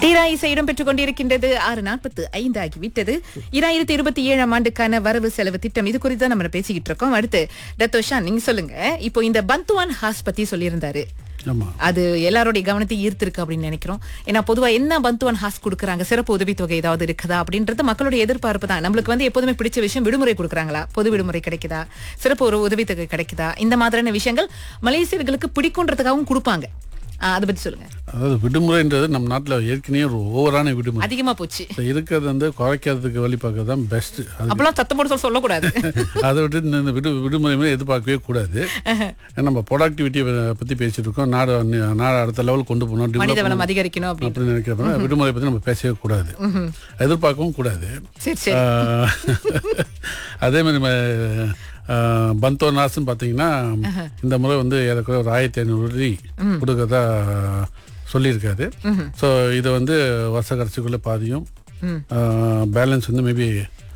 தீரா இசை இடம்பெற்றுக் கொண்டிருக்கின்றது ஆறு நாற்பத்து ஐந்து ஆகிவிட்டது இராயிரத்தி இருபத்தி ஏழாம் ஆண்டுக்கான வரவு செலவு திட்டம் இது குறித்து தான் நம்ம பேசிக்கிட்டு இருக்கோம் அடுத்து டத்தோஷா நீங்க சொல்லுங்க இப்போ இந்த பந்துவான் ஹாஸ் பத்தி சொல்லியிருந்தாரு ஆமா அது எல்லாருடைய கவனத்தை ஈர்த்திருக்கு அப்படின்னு நினைக்கிறோம் ஏன்னா பொதுவா என்ன பந்துவான் ஹாஸ் கொடுக்குறாங்க சிறப்பு உதவித்தொகை ஏதாவது இருக்குதா அப்படின்றது மக்களுடைய எதிர்பார்ப்பு தான் நம்மளுக்கு வந்து எப்போதுமே பிடிச்ச விஷயம் விடுமுறை கொடுக்குறாங்களா பொது விடுமுறை கிடைக்குதா சிறப்பு ஒரு உதவித்தொகை கிடைக்குதா இந்த மாதிரியான விஷயங்கள் மலேசியர்களுக்கு பிடிக்குன்றதுக்காகவும் கொடுப்பாங்க ஆ, அதை பத்தி சொல்லுங்க அதாவது விடுமுறைன்றது நம்ம நாட்டில் ஏற்கனவே ஒரு ஓவரான விடுமுறை அதிகமா போச்சு இப்ப இருக்கிறது வந்து குறைக்கிறதுக்கு வழி பார்க்கறது தான் பெஸ்ட் அது அப்பெல்லாம் சத்தம் போட்டு சொல்ல சொல்லக்கூடாது அதை விட்டு இந்த இந்த விடு விடுமுறை மாதிரி எதிர்பார்க்கவே கூடாது ஏன்னா நம்ம ப்ரொடக்டிவிட்டியை பற்றி பேசிட்டு இருக்கோம் நாடு நாடு அடுத்த லெவல் கொண்டு போகணும் மனித develop வளம் அதிகரிக்கணும் அப்படின்னு அப்படின்னு நினைக்கிறப்ப விடுமுறை பற்றி நம்ம பேசவே கூடாது எதிர்பார்க்கவும் கூடாது சரி சரி ஆஹ், அதே மாதிரி நம்ம ஆஹ், பந்தோ நாஸ்ன்னு பார்த்தீங்கன்னா இந்த முறை வந்து ஏறக்குறைய ஒரு ஆயிரத்தி ஐநூறு வெள்ளி கொடுக்கறதா சொல்லியிருக்காரு ஸோ இதை வந்து வருஷ கடைசிக்குள்ளே பாதியும் பேலன்ஸ் வந்து மேபி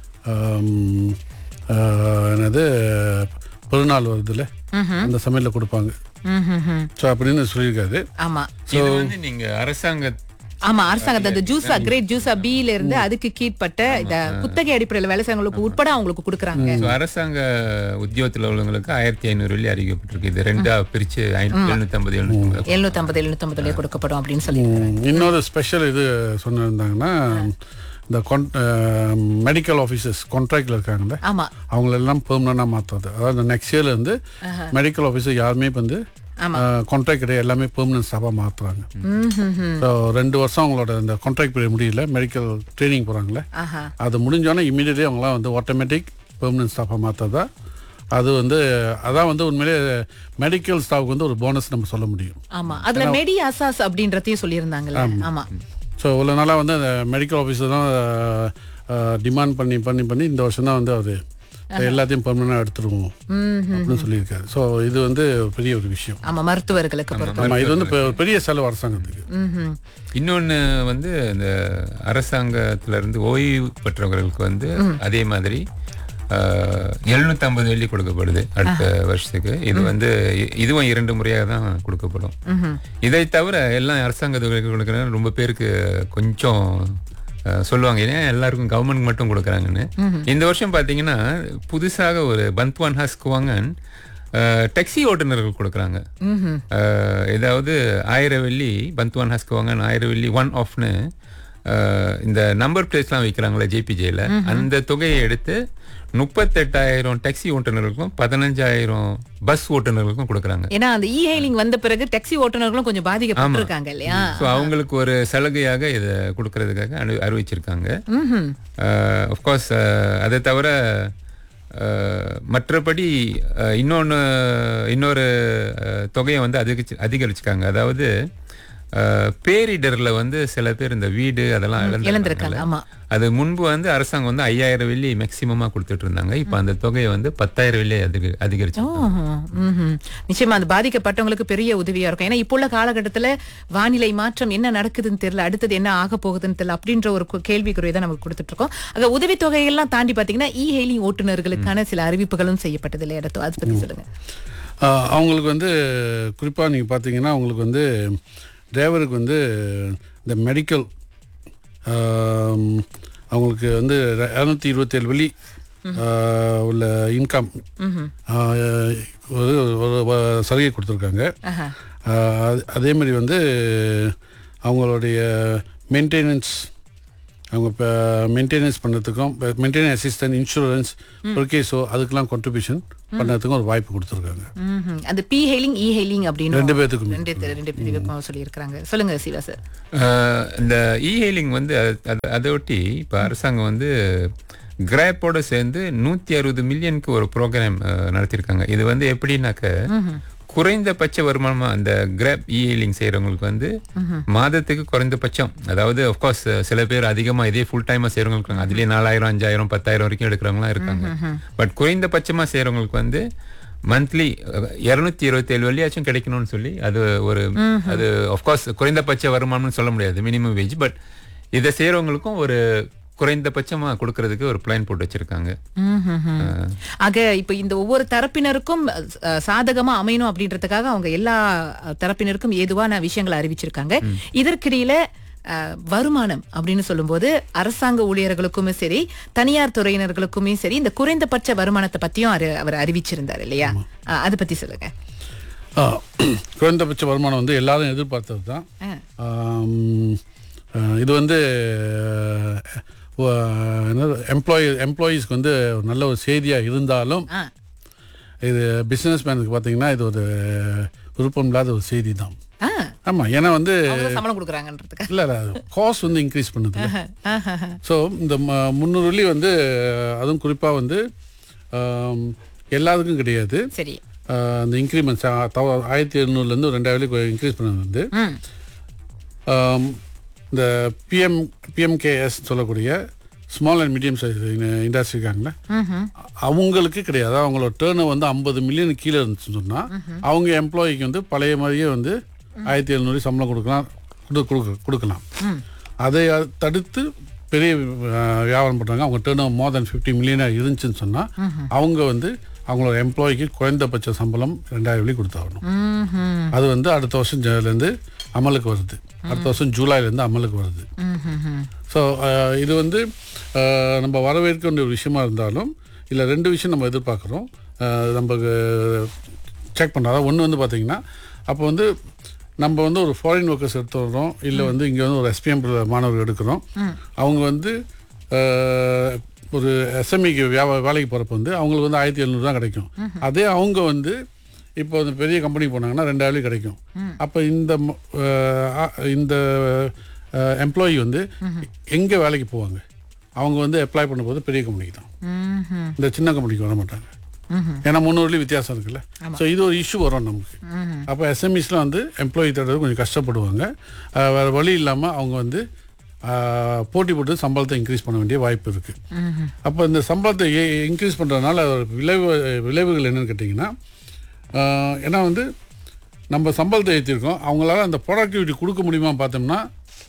என்னது பெருநாள் வருதுல்ல அந்த சமையலில் கொடுப்பாங்க ம், ம், ம். ஸோ அப்படின்னு சொல்லியிருக்காரு ஆமா இது வந்து நீங்க அரசாங்க ஆமா அரசாங்கத்தை அந்த ஜூஸா கிரேட் ஜூஸா பில இருந்து அதுக்கு கீழ்பட்ட இந்த குத்தகை அடிப்படையில் வேலை செய்யறவங்களுக்கு உட்பட அவங்களுக்கு கொடுக்குறாங்க so அரசாங்க உத்தியோகத்தில் உள்ளவங்களுக்கு ஆயிரத்தி ஐநூறு வெள்ளி அறிவிக்கப்பட்டிருக்கு இது ரெண்டா பிரிச்சு எழுநூத்தி ஐம்பது எழுநூத்தி எழுநூத்தி ஐம்பது எழுநூத்தி ஐம்பது கொடுக்கப்படும் அப்படின்னு சொல்லி ம், இன்னொரு ஸ்பெஷல் இது சொன்னிருந்தாங்கன்னா இந்த மெடிக்கல் ஆஃபீஸர்ஸ் கான்ட்ராக்டில் இருக்காங்கல்ல ஆமா அவங்களெல்லாம் பெர்மனண்டாக மாற்றுறது அதாவது நெக்ஸ்ட் இயர்ல இருந்து மெடிக்கல் ஆஃபீஸர் யாருமே இப்ப வந்து கான்ட்ராக்ட் கிடையாது எல்லாமே பெர்மனன்ட் ஸ்டாஃபாக மாற்றுறாங்க ம், ம், ம். ஸோ ரெண்டு வருஷம் அவங்களோட இந்த கான்ட்ராக்ட் பீரியட் முடியல மெடிக்கல் ட்ரைனிங் போகிறாங்களே ஆஹா அது முடிஞ்சோன்னே இமீடியட்லி அவங்களாம் வந்து ஆட்டோமேட்டிக் பெர்மனன்ட் ஸ்டாஃபாக மாற்றதா அது வந்து அதான் வந்து உண்மையிலே மெடிக்கல் ஸ்டாஃப்க்கு வந்து ஒரு போனஸ் நம்ம சொல்ல முடியும் ஆமா அதுல மெடி அசாஸ் அப்படின்றதையும் சொல்லியிருந்தாங்கல்ல ஆமா ஸோ இவ்வளோ நாளாக வந்து அந்த மெடிக்கல் ஆஃபீஸர் தான் டிமாண்ட் பண்ணி பண்ணி பண்ணி இந்த வருஷம் தான் வந்து அவர் எல்லாத்தையும் பெர்மனண்டாக எடுத்துருவோம் அப்படின்னு சொல்லியிருக்காரு ஸோ இது வந்து பெரிய ஒரு விஷயம் ஆமா மருத்துவர்களுக்கு பொறுத்த ஆமாம் இது வந்து பெ- பெரிய செலவு அரசாங்கத்துக்கு ம்ஹும். இன்னொன்னு வந்து இந்த அரசாங்கத்துல இருந்து ஓய்வு பெற்றவர்களுக்கு வந்து அதே மாதிரி எழுநூத்தி ஐம்பது வெள்ளி கொடுக்கப்படுது அடுத்த வருஷத்துக்கு இது வந்து இ- இதுவும் இரண்டு முறையாக தான் கொடுக்கப்படும் இதை தவிர எல்லாம் அரசாங்க தொகைக்கு கொடுக்குறாங்க ரொம்ப பேருக்கு கொஞ்சம் அஹ், சொல்லுவாங்க ஏன் எல்லாருக்கும் கவர்மெண்ட் மட்டும் கொடுக்குறாங்கன்னு இந்த வருஷம் பார்த்தீங்கன்னா புதுசாக ஒரு பந்த்வான் ஹாஸ்குவாங்கன் டாக்ஸி ஓட்டுநர்கள் கொடுக்குறாங்க அஹ், ஏதாவது ஆயிரம் வெள்ளி பந்த்வான் ஹாஸ்குவாங்கன் ஆயிரம் வெள்ளி ஒன் ஆஃப்னு இந்த நம்பர் பிளேட்ஸ்லாம் வைக்கிறாங்களே ஜேபிஜேல அந்த தொகையை எடுத்து முப்பத்தெட்டாயிரம் டாக்ஸி ஓட்டுநர்களுக்கும் பதினஞ்சாயிரம் பஸ் ஓட்டுநர்களுக்கும் கொடுக்குறாங்க ஏன்னா அந்த இ ஹெயிலிங் வந்த பிறகு டாக்ஸி ஓட்டுநர்களும் கொஞ்சம் பாதிக்கப்பட்டிருக்காங்க இல்லையா ஸோ அவங்களுக்கு ஒரு சலுகையாக இதை கொடுக்கறதுக்காக அனு அறிவிச்சிருக்காங்க ம்ஹும். ஆஃப்கோர்ஸ் அதை தவிர அஹ், மற்றபடி இன்னொன்று இன்னொரு அஹ், தொகையை வந்து அதிகரிச்சு அதிகரிச்சுக்காங்க அதாவது அஹ், பேரிடர்ல வந்து சில பேர் இந்த வீடு அதெல்லாம் இழந்திருக்காங்க இழந்திருக்காங்க ஆமா அது முன்பு வந்து அரசாங்கம் வந்து ஐயாயிரம் வெள்ளி மேக்சிமமா கொடுத்துட்டு இருந்தாங்க இப்போ அந்த தொகையை வந்து பத்தாயிரம் வெள்ளி அதிக அதிகரிச்சு ம்ஹும். ம்ஹும். நிச்சயமா அது பாதிக்கப்பட்டவங்களுக்கு பெரிய உதவியா இருக்கும் ஏன்னா இப்போ உள்ள காலகட்டத்துல வானிலை மாற்றம் என்ன நடக்குதுன்னு தெரியல அடுத்தது என்ன ஆக போகுதுன்னு தெரியல அப்படின்ற ஒரு கு- கேள்விக்குறியை தான் நமக்கு கொடுத்துட்டு இருக்கோம் அங்க உதவித்தொகையெல்லாம் தாண்டி பாத்தீங்கன்னா இ ஹெயிலிங் ஓட்டுநர்களுக்கான சில அறிவிப்புகளும் செய்யப்பட்டது இல்லையா இடத்தோ அதை பத்தி சொல்லுங்க ஆஹ் அவங்களுக்கு வந்து குறிப்பாக நீங்கள் பார்த்தீங்கன்னா அவங்களுக்கு வந்து டிரைவருக்கு வந்து இந்த மெடிக்கல் அவங்களுக்கு வந்து இரநூத்தி இருபத்தேழு வெள்ளி ஆஹ் உள்ள இன்கம் ஒரு ஒரு வ- சலுகை கொடுத்துருக்காங்க ஆஹா. ஆஹ் அது- அதே மாதிரி வந்து அவங்களுடைய மெயின்டெனன்ஸ் அவங்க இப்போ மெயின்டெனன்ஸ் பண்ணுறதுக்கும் மெயின்டெனன்ஸ் அசிஸ்டன்ட் இன்சூரன்ஸ் பொர்கேஸோ அதுக்கெல்லாம் contribution பண்ணுறதுக்கும் ஒரு வாய்ப்பு கொடுத்துருக்காங்க ம்ஹும். அந்த பி ஹெயிலிங் இ ஹெயிலிங் அப்படின்னு ரெண்டு பேர்த்துக்குமே. ரெண்டு தெ- ரெண்டு பிரிவுக்கும் சொல்லியிருக்கிறாங்க சொல்லுங்க சிவா சார் ஆஹ் இந்த இ ஹெயிலிங் வந்து அது- அது- அதை ஒட்டி இப்போ அரசாங்கம் வந்து கிராப்போட சேர்ந்து நூற்றி அறுபது மில்லியனுக்கு ஒரு ப்ரோக்ராம் நடத்தியிருக்காங்க இது வந்து எப்படின்னாக்க குறைந்தபட்ச வருமானமா அந்த கிராப் இ ஹெயிலிங் செய்யறவங்களுக்கு வந்து மாதத்துக்கு குறைந்தபட்சம் அதாவது அஃப்கோர்ஸ் சில பேர் அதிகமா இதே ஃபுல் டைமா செய்யறவங்க இருக்காங்க அதுலயே நாலாயிரம் அஞ்சாயிரம் பத்தாயிரம் வரைக்கும் எடுக்கிறவங்களாம் இருக்காங்க பட் குறைந்தபட்சமா செய்யறவங்களுக்கு வந்து மந்த்லி இருநூத்தி இருபத்தி ஏழு வெள்ளியாச்சும் கிடைக்கணும்னு சொல்லி அது ஒரு அது ஆஃப்கோர்ஸ் குறைந்தபட்ச வருமானம்னு சொல்ல முடியாது மினிமம் வேஜ் பட் இதை செய்யறவங்களுக்கும் ஒரு குறைந்தபட்சமா கொடுக்கறதுக்கு ஒரு பிளான் போட்டு வச்சிருக்காங்க ம்ஹும்ஹும். ஆக இப்ப இந்த ஒவ்வொரு தரப்பினருக்கும் அஹ், சாதகமா அமையணும் அப்படின்றதுக்காக அவங்க எல்லா அஹ், தரப்பினருக்கும் ஏதுவான விஷயங்களை அறிவிச்சிருக்காங்க இதற்கிடையில அஹ், வருமானம் அப்படின்னு சொல்லும்போது அரசாங்க ஊழியர்களுக்குமே சரி தனியார் துறையினர்களுக்குமே சரி இந்த குறைந்தபட்ச வருமானத்தை பத்தியும் அவரு- அவர் அறிவிச்சிருந்தார் இல்லையா அஹ், அதை பத்தி சொல்லுங்க ஆ, குறைந்தபட்ச வருமானம் வந்து எல்லாரும் எதிர்பார்த்தது தான் அஹ், ஆம், ஆ, இது வந்து என்னது எம்ப்ளாயி எம்ப்ளாயீஸ்க்கு வந்து ஒரு நல்ல ஒரு செய்தியாக இருந்தாலும் ஆ, இது பிஸ்னஸ் மேனுக்கு பார்த்தீங்கன்னா இது ஒரு விருப்பம் இல்லாத ஒரு செய்தி தான் ஆ, ஆமாம் ஏன்னா வந்து அவங்க சம்பளம் கொடுக்குறாங்கன்றதுக்கு இல்லை காஸ்ட் வந்து இன்க்ரீஸ் பண்ணுது ஆஹா. ஸோ இந்த ம- முந்நூறு வெள்ளி வந்து அதுவும் குறிப்பாக வந்து ஆம், எல்லாத்துக்கும் கிடையாது சரி ஆஹ் அந்த இன்க்ரிமெண்ட்ஸ் ஆயிரத்தி எழுநூறுலேருந்து ரெண்டாயிரம் வரைக்கும் இன்க்ரீஸ் பண்ணது வந்து ம் ஆம், இந்த பிஎம் பிஎம்கேஎஸ் சொல்லக்கூடிய small and medium size industry இருக்காங்களே ம்ஹும். அவங்களுக்கு கிடையாது அவங்களோட டேர்ன் வந்து ஐம்பது மில்லியன் கீழே இருந்துச்சுன்னு சொன்னால் அவங்க எம்ப்ளாயிக்கு வந்து பழைய மாதிரியே வந்து ஆயிரத்தி எழுநூறு சம்பளம் கொடுக்கலாம் கொடு- கொடுக்க கொடுக்கலாம் அதை அ- தடுத்து பெரிய அஹ், வியாபாரம் பண்ணுறாங்க அவங்க டேர்ன் மோர் தென் ஃபிஃப்டி மில்லியனாக இருந்துச்சுன்னு சொன்னால் அவங்க வந்து அவங்களோட எம்ப்ளாயிக்கு குறைந்தபட்ச சம்பளம் ரெண்டாயிரம் வெள்ளி கொடுத்தாகணும் ம்ஹும். அது வந்து அடுத்த வருஷம் ஜூலைலேருந்து அமலுக்கு வருது அடுத்த வருஷம் ஜூலைலேருந்து அமலுக்கு வருது ம்ஹும். ஸோ இது வந்து அஹ், நம்ம வரவேற்க வேண்டிய ஒரு விஷயமா இருந்தாலும் இல்லை ரெண்டு விஷயம் நம்ம எதிர்பார்க்குறோம் அஹ், நமக்கு செக் பண்ணுறோம் ஒன்று வந்து பார்த்தீங்கன்னா அப்போ வந்து நம்ம வந்து ஒரு ஃபாரின் ஒர்க்கர்ஸ் எடுத்து வர்றோம் இல்லை வந்து இங்கே வந்து ஒரு எஸ்பிஎம் மாணவர்கள் எடுக்கிறோம் அவங்க வந்து அஹ், ஒரு எஸ்எம்இக்கு வியாபா வேலைக்கு போகிறப்ப வந்து அவங்களுக்கு வந்து ஆயிரத்தி எழுநூறு தான் கிடைக்கும் அதே அவங்க வந்து இப்போ இந்த பெரிய கம்பெனி போனாங்கன்னா ரெண்டாயிரம் கிடைக்கும் அப்போ இந்த ம- அஹ், ஆ- இந்த எம்ப்ளாயி வந்து எங்கே வேலைக்கு போவாங்க அவங்க வந்து அப்ளை பண்ணும்போது பெரிய கம்பெனிக்கு தான் ம்ஹும். இந்த சின்ன கம்பெனிக்கு வர மாட்டாங்க ஏன்னா முந்நூறுலேயும் வித்தியாசம் இருக்குல்ல ஸோ இது ஒரு இஷ்யூ வரும் நமக்கு அப்போ எஸ்எம்இஸ்லாம் வந்து எம்ப்ளாயி தேடுறது கொஞ்சம் கஷ்டப்படுவாங்க அஹ், வேற வழி இல்லாமல் அவங்க வந்து அஹ், போட்டி போட்டு சம்பளத்தை இன்க்ரீஸ் பண்ண வேண்டிய வாய்ப்பு இருக்குது அப்போ இந்த சம்பளத்தை இன்க்ரீஸ் பண்ணுறதுனால விளைவு விளைவுகள் என்னன்னு கேட்டிங்கன்னா அஹ், ஏன்னா வந்து நம்ம சம்பளத்தை ஏற்றிருக்கோம் அவங்களால அந்த ப்ரொடக்டிவிட்டி கொடுக்க முடியுமா பார்த்தோம்னா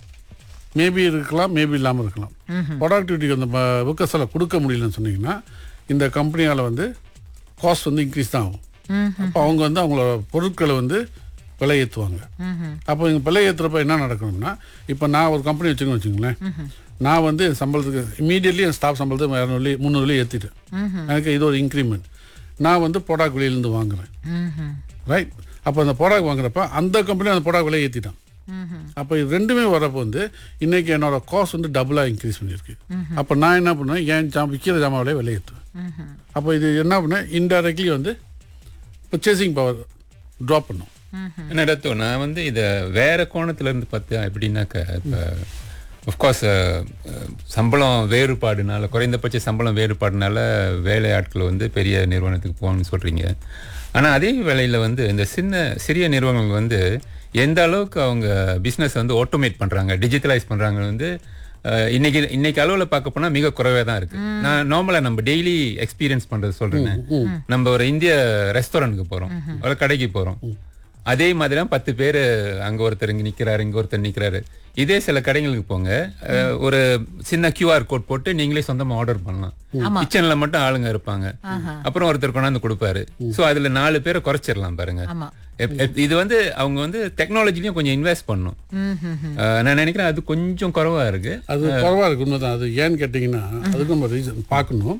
மேபி இருக்கலாம் மேபி இல்லாமல் இருக்கலாம் ப்ரொடக்டிவிட்டிக்கு அந்த ஒர்க்கர்ஸால் கொடுக்க முடியலன்னு சொன்னீங்கன்னா இந்த கம்பெனியால் வந்து காஸ்ட் வந்து இன்க்ரீஸ் தான் ஆகும் அப்போ அவங்க வந்து அவங்களோட பொருட்களை வந்து விலை ஏற்றுவாங்க அப்போ இங்கே விலை ஏற்றுறப்ப என்ன நடக்கணும்னா இப்போ நான் ஒரு கம்பெனி வச்சுக்கணும் வச்சுங்களேன் நான் வந்து என் சம்பளத்துக்கு இமீடியட்லி என் ஸ்டாஃப் சம்பளத்தை இரநூறு முந்நூறு ஏற்றிட்டேன் எனக்கு இது ஒரு இன்க்ரிமெண்ட் நான் வந்து ப்ராடக்ட் வெளியிலேருந்து வாங்குறேன் ம்ஹும். ரைட் அப்போ அந்த ப்ராடக்ட் வாங்குறப்ப அந்த கம்பெனி அந்த ப்ராடக்ட் விலையை ஏற்றிட்டான் ம்ஹும். அப்போ இது ரெண்டுமே வரப்போ வந்து இன்னைக்கு என்னோட காஸ்ட் வந்து டபுளாக இன்க்ரீஸ் பண்ணியிருக்கு அப்போ நான் என்ன பண்ணுவேன் என் ஜாம் விற்கிற ஜாமான் விலையை விலையேற்றுவேன் ம்ஹும். அப்போ இது என்ன பண்ணேன் இன்டைரக்ட்லி வந்து பர்ச்சேசிங் பவர் ட்ராப் பண்ணும் என்ன இடத்தோ நான் வந்து இதை வேற கோணத்துல இருந்து பார்த்தேன் எப்படின்னாக்க இப்போ ஒஃப்கோர்ஸ் சம்பளம் வேறுபாடுனால குறைந்தபட்ச சம்பளம் வேறுபாடுனால வேலை ஆட்கள் வந்து பெரிய நிறுவனத்துக்கு போகணும்னு சொல்றீங்க ஆனா அதே வேளையில வந்து இந்த சின்ன சிறிய நிறுவனங்கள் வந்து எந்த அளவுக்கு அவங்க பிஸ்னஸ் வந்து ஆட்டோமேட் பண்றாங்க டிஜிட்டலைஸ் பண்றாங்க வந்து அஹ், இன்னைக்கு இன்னைக்கு அளவுல பார்க்க போனா மிக குறைவே தான் இருக்கு நான் நார்மலா நம்ம டெய்லி எக்ஸ்பீரியன்ஸ் பண்றது சொல்றேன் நம்ம ஒரு இந்திய ரெஸ்டாரண்ட்க்கு போறோம் ஒரு கடைக்கு போறோம் அதே மாதிரி தான் பத்து பேர் அங்க ஒருத்தர் இங்க நிக்கிறாரு இங்க ஒருத்தர் நிக்கிறாரு இதே சில கடைகளுக்கு போங்க அஹ், ஒரு சின்ன கியூஆர் கோட் போட்டு நீங்களே சொந்தமா ஆர்டர் பண்ணலாம் கிச்சன்ல மட்டும் ஆளுங்க இருப்பாங்க அப்புறம் ஒருத்தர் கொண்டாந்து கொடுப்பாரு சோ அதுல நாலு பேரை குறைச்சிடலாம் பாருங்க ஆமா எப்- எப்- இது வந்து அவங்க வந்து டெக்னாலஜிலையும் கொஞ்சம் இன்வெஸ்ட் பண்ணும் ம்ஹும். அஹ், நான் நினைக்கிறேன் அது கொஞ்சம் குறைவா இருக்கு அது பரவாயில்ல இருக்கு உண்மைதான் அது ஏன்னு கேட்டிங்கன்னா அதுக்கு நம்ம ரீசன் பார்க்கணும்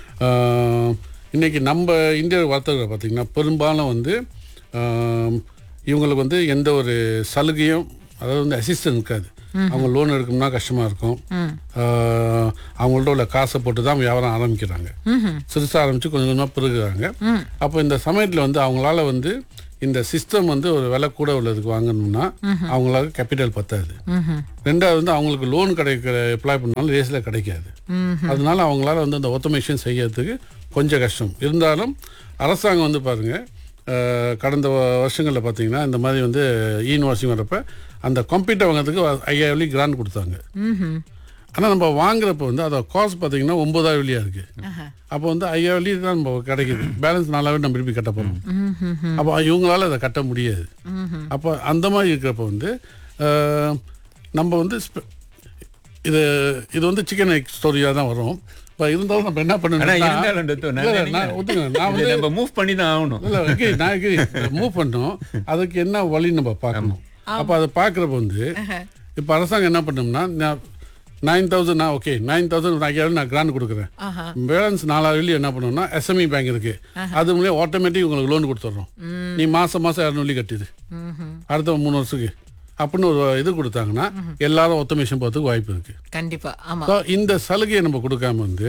ஆஹ், இன்னைக்கு நம்ம இந்திய வர்த்தகரை பார்த்தீங்கன்னா பெரும்பாலும் வந்து ஆஹ், இவங்களுக்கு வந்து எந்த ஒரு சலுகையும் அதாவது வந்து அசிஸ்டன்ட் இருக்காது அவங்க லோன் எடுக்கணும்னா கஷ்டமாக இருக்கும் ஆஹ், அவங்கள்ட்ட உள்ள காசை போட்டு தான் வியாபாரம் ஆரம்பிக்கிறாங்க சிறுசாக ஆரம்பித்து கொஞ்சம் கொஞ்சமாக பெருகுறாங்க அப்போ இந்த சமயத்தில் வந்து அவங்களால வந்து இந்த சிஸ்டம் வந்து ஒரு விலை கூட உள்ளதுக்கு வாங்கணும்னா அவங்களால கேபிட்டல் பத்தாது ரெண்டாவது வந்து அவங்களுக்கு லோன் கிடைக்கிற அப்ளை பண்ணாலும் ரேஸில் கிடைக்காது அதனால அவங்களால வந்து அந்த ஆட்டோமேஷன் செய்யறதுக்கு கொஞ்சம் கஷ்டம் இருந்தாலும் அரசாங்கம் வந்து பாருங்க அஹ், கடந்த வ- வருஷங்கள்ல பார்த்தீங்கன்னா இந்த மாதிரி வந்து யூனிவர்சிட்டி வரப்ப அந்த கம்ப்யூட்டர் வாங்குறதுக்கு ஐயாயிரம் வெள்ளி கிராண்ட் கொடுத்தாங்க ம்ஹும். ஆனால் நம்ம வாங்குறப்ப வந்து அதோட காஸ்ட் பார்த்தீங்கன்னா ஒன்பதாயிரம் வெள்ளியா இருக்கு ஆஹா. அப்போ வந்து ஐயாயிரம் வெள்ளி தான் நம்ம கிடைக்குது பேலன்ஸ் நாலாவே நம்ம திருப்பி கட்ட போகிறோம் ம்ஹும். அப்போ இவங்களால அதை கட்ட முடியாது அப்போ அந்த மாதிரி இருக்கிறப்ப வந்து அஹ், நம்ம வந்து ஸ்பெ- இது இது வந்து சிக்கன் எக் ஸ்டோரியாக தான் வரும் இப்போ இருந்தாலும் நம்ம என்ன ஆனா பண்ணணும் இருந்தாலும் டத்தோ, நான் நான் ஒத்துங்க நான் நினைக்கிறேன், இதை நம்ம மூவ் பண்ணி தான் ஆகணும் இல்லை agree, நான் மூவ் பண்ணோம் அதுக்கு என்ன வழி நம்ம பார்க்கணும் அப்போ அதை பார்க்குறப்ப வந்து இப்போ அரசாங்கம் என்ன பண்ணோம்னா நைன் தௌசண்ட் நான் ஓகே நைன் தௌசண்ட் ஐயாயிரம் நான் கிராண்ட் கொடுக்குறேன் ஆஹா பேலன்ஸ் நாலாயிரம் என்ன பண்ணோம்னா எஸ்எம்இ பேங்க் இருக்கு அது மூலியம் ஆட்டோமேட்டிக் உங்களுக்கு லோன் கொடுத்துட்றோம் நீ மாசம் மாசம் இரநூறு கட்டிடு ம்ஹும். அடுத்த மூணு வருஷத்துக்கு அப்படின்னு ஒரு இது கொடுத்தாங்கன்னா எல்லாரும் ஒத்தமேஷன் போகிறதுக்கு வாய்ப்பு இருக்கு கண்டிப்பா ஆமா ஸோ இந்த சலுகையை நம்ம கொடுக்காம வந்து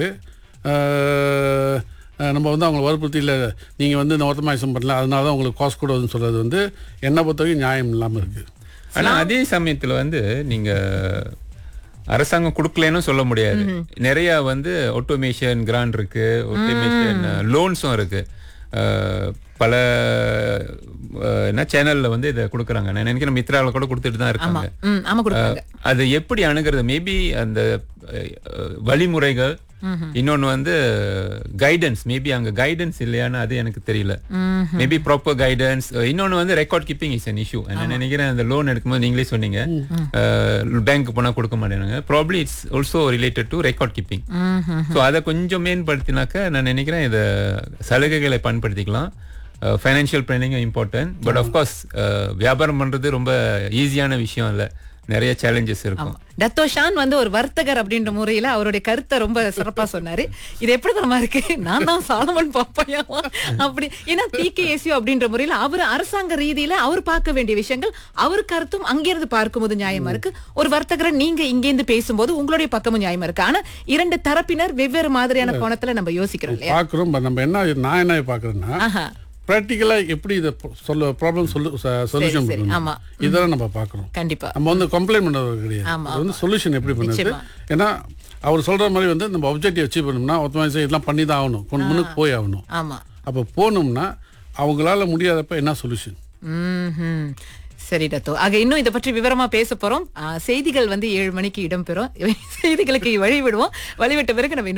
அஹ், அஹ், நம்ம வந்து அவங்களை வற்புறுத்தி இல்லை நீங்கள் வந்து இந்த ஒத்தமாயசம் பண்ணல அதனால தான் உங்களுக்கு காசு கூட வருதுன்னு சொல்கிறது வந்து என்னை பொறுத்தவரைக்கும் நியாயம் இல்லாமல் இருக்குது ஆனா அதே சமயத்துல வந்து நீங்க அரசாங்கம் கொடுக்கலன்னு சொல்ல முடியாது நிறைய வந்து ஆட்டோமேஷன் கிராண்ட் இருக்கு ஆட்டோமேஷன் லோன்ஸும் இருக்கு அஹ், பல அஹ், என்ன சேனல்ல வந்து இதை கொடுக்குறாங்க நான் நினைக்கிறேன் மித்ரால கூட கொடுத்துட்டு தான் ஆமா இருக்காங்க ம் ஆமா கொடுப்பாங்க அது எப்படி அணுகிறது மேபி அந்த அஹ், அஹ், வழிமுறைகள் இன்னொன்னு வந்து கைடன்ஸ் மேபி அங்க கைடன்ஸ் இல்லையான்னு அது எனக்கு தெரியல மேபி ப்ராப்பர் கைடன்ஸ் இன்னொன்னு வந்து record keeping is an issue நான் நினைக்கிறேன் அந்த லோன் எடுக்கும்போது நீங்களே சொன்னீங்க பேங்க் போனா கொடுக்க மாட்டேனாங்க probably it's also related to record keeping so அதை கொஞ்சம் மேம்படுத்தினாக்க நான் நினைக்கிறேன் இதை சலுகைகளை பயன்படுத்திக்கலாம் financial planning important but of course வியாபாரம் பண்றது ரொம்ப ஈஸியான விஷயம் இல்லை நிறைய சேலஞ்சஸ் இருக்கும் டத்தோ ஷான் வந்து ஒரு வர்த்தகர் அப்படின்ற முறையில அவருடைய கருத்தை ரொம்ப சிறப்பா சொன்னாரு இது எப்படி தரமா இருக்கு நான் தான் சாலமன் பாப்பையாவா அப்படி ஏன்னா டிகேஎஸ்யூ அப்படின்ற முறையில அவர் அரசாங்க ரீதியில அவர் பார்க்க வேண்டிய விஷயங்கள் அவர் கருத்தும் அங்கிருந்து பார்க்கும்போது நியாயமா இருக்கு ஒரு வர்த்தகரை நீங்க இங்கேருந்து பேசும்போது உங்களுடைய பக்கமும் நியாயமா இருக்கு ஆனா இரண்டு தரப்பினர் வெவ்வேறு மாதிரியான கோணத்துல நம்ம யோசிக்கிறோம் இல்லையா பார்க்குறோம் நம்ம என்ன நான் என்ன பார்க்குறேன்னா ஆஹா ப்ராக்டிக்கலாக எப்படி இதை சொல்ல ப்ராப்ளம் சொல்லு சொல்யூஷன் சரி, பண்ணணும் ஆமா. இதெல்லாம் நம்ம பார்க்குறோம் கண்டிப்பா நம்ம வந்து கம்ப்ளைண்ட் பண்ணுறது கிடையாது ஆமா, அது வந்து சொல்யூஷன் எப்படி பண்ணுறது நிச்சயமா. ஏன்னா அவர் சொல்ற மாதிரி வந்து நம்ம ஆப்ஜெக்டிவ் அச்சீவ் பண்ணோம்னா ஒருத்தவங்க இதெல்லாம் பண்ணி தான் ஆகணும் கொண்டு முன்னுக்கு போய் ஆகணும் ஆமா அப்போ போனோம்னா அவங்களால முடியாதப்ப என்ன சொல்யூஷன் ம்ஹும். சரி டத்தோ ஆக இன்னும் இதை பற்றி விவரமா பேச போறோம் ஆ, செய்திகள் வந்து ஏழு மணிக்கு இடம்பெறும் செய்திகளுக்கு வழி விடுவோம் வழிவிட்ட பிறகு நம்ம இன்னும்